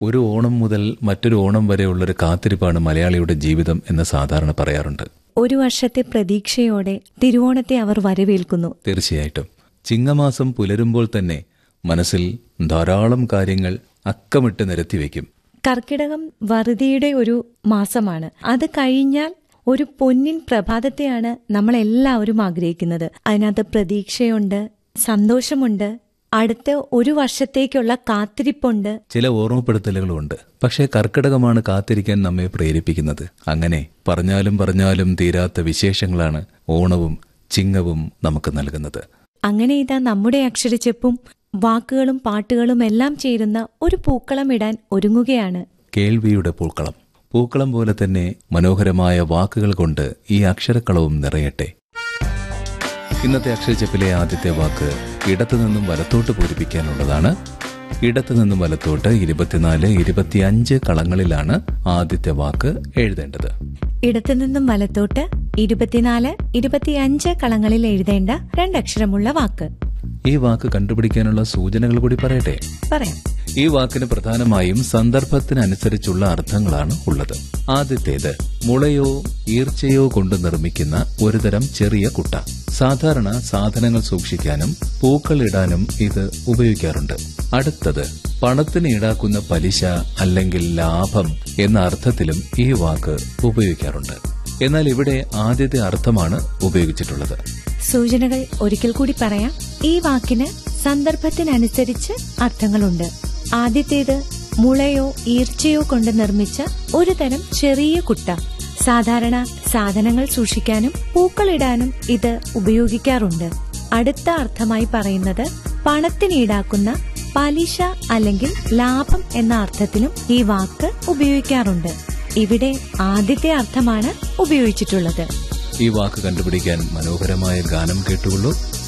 ഒരു ഓണം മുതൽ മറ്റൊരു ഓണം വരെയുള്ളൊരു കാത്തിരിപ്പാണ് മലയാളിയുടെ ജീവിതം എന്ന് സാധാരണ പറയാറുണ്ട് ഒരു വർഷത്തെ പ്രതീക്ഷയോടെ തിരുവോണത്തെ അവർ വരവേൽക്കുന്നു തീർച്ചയായിട്ടും ചിങ്ങമാസം പുലരുമ്പോൾ തന്നെ മനസ്സിൽ ധാരാളം കാര്യങ്ങൾ അക്കമിട്ട് നിരത്തിവെക്കും കർക്കിടകം വറുതിയുടെ ഒരു മാസമാണ് അത് കഴിഞ്ഞാൽ ഒരു പൊന്നിൻ പ്രഭാതത്തെയാണ് നമ്മൾ എല്ലാവരും ആഗ്രഹിക്കുന്നത് അതിനകത്ത് പ്രതീക്ഷയുണ്ട് സന്തോഷമുണ്ട് അടുത്ത ഒരു വർഷത്തേക്കുള്ള കാത്തിരിപ്പുണ്ട് ചില ഓർമ്മപ്പെടുത്തലുകളുമുണ്ട് പക്ഷേ കർക്കിടകമാണ് കാത്തിരിക്കാൻ നമ്മെ പ്രേരിപ്പിക്കുന്നത് അങ്ങനെ പറഞ്ഞാലും പറഞ്ഞാലും തീരാത്ത വിശേഷങ്ങളാണ് ഓണവും ചിങ്ങവും നമുക്ക് നൽകുന്നത് അങ്ങനെ ഇതാ നമ്മുടെ അക്ഷരച്ചെപ്പും വാക്കുകളും പാട്ടുകളും എല്ലാം ചേരുന്ന ഒരു പൂക്കളം ഇടാൻ ഒരുങ്ങുകയാണ് കേൾവിയുടെ പൂക്കളം പൂക്കളം പോലെ തന്നെ മനോഹരമായ വാക്കുകൾ കൊണ്ട് ഈ അക്ഷരക്കളവും നിറയട്ടെ ഇന്നത്തെ അക്ഷരച്ചപ്പിലെ ആദ്യത്തെ വാക്ക് ഇടത്തു നിന്നും വലത്തോട്ട് പൂരിപ്പിക്കാനുള്ളതാണ് ഇടത്തു നിന്നും വലത്തോട്ട് ഇരുപത്തിനാല് ഇരുപത്തിയഞ്ച് കളങ്ങളിലാണ് ആദ്യത്തെ വാക്ക് എഴുതേണ്ടത് ഇടത്തുനിന്നും വലത്തോട്ട് ഇരുപത്തിനാല് ഇരുപത്തിയഞ്ച് കളങ്ങളിൽ എഴുതേണ്ട രണ്ടക്ഷരമുള്ള വാക്ക് ഈ വാക്ക് കണ്ടുപിടിക്കാനുള്ള സൂചനകൾ കൂടി പറയട്ടെ പറയാം ഈ വാക്കിന് പ്രധാനമായും സന്ദർഭത്തിനനുസരിച്ചുള്ള അർത്ഥങ്ങളാണ് ഉള്ളത് ആദ്യത്തേത് മുളയോ ഈർച്ചയോ കൊണ്ട് നിർമ്മിക്കുന്ന ഒരുതരം ചെറിയ കുട്ട സാധാരണ സാധനങ്ങൾ സൂക്ഷിക്കാനും പൂക്കൾ ഇടാനും ഇത് ഉപയോഗിക്കാറുണ്ട് അടുത്തത് പണത്തിന് ഈടാക്കുന്ന പലിശ അല്ലെങ്കിൽ ലാഭം എന്ന അർത്ഥത്തിലും ഈ വാക്ക് ഉപയോഗിക്കാറുണ്ട് എന്നാൽ ഇവിടെ ആദ്യത്തെ അർത്ഥമാണ് ഉപയോഗിച്ചിട്ടുള്ളത് സൂചനകൾ ഒരിക്കൽ കൂടി പറയാം ഈ വാക്കിന് സന്ദർഭത്തിനനുസരിച്ച് അർത്ഥങ്ങളുണ്ട് ആദ്യത്തേത് മുളയോ ഈർച്ചയോ കൊണ്ട് നിർമ്മിച്ച ഒരു തരം ചെറിയ കുട്ട സാധാരണ സാധനങ്ങൾ സൂക്ഷിക്കാനും പൂക്കളിടാനും ഇത് ഉപയോഗിക്കാറുണ്ട് അടുത്ത അർത്ഥമായി പറയുന്നത് പണത്തിന് ഈടാക്കുന്ന പലിശ അല്ലെങ്കിൽ ലാഭം എന്ന അർത്ഥത്തിലും ഈ വാക്ക് ഉപയോഗിക്കാറുണ്ട് ഇവിടെ ആദ്യത്തെ അർത്ഥമാണ് ഉപയോഗിച്ചിട്ടുള്ളത് ഈ വാക്ക് കണ്ടുപിടിക്കാൻ മനോഹരമായ ഗാനം കേട്ടുകൊള്ളൂ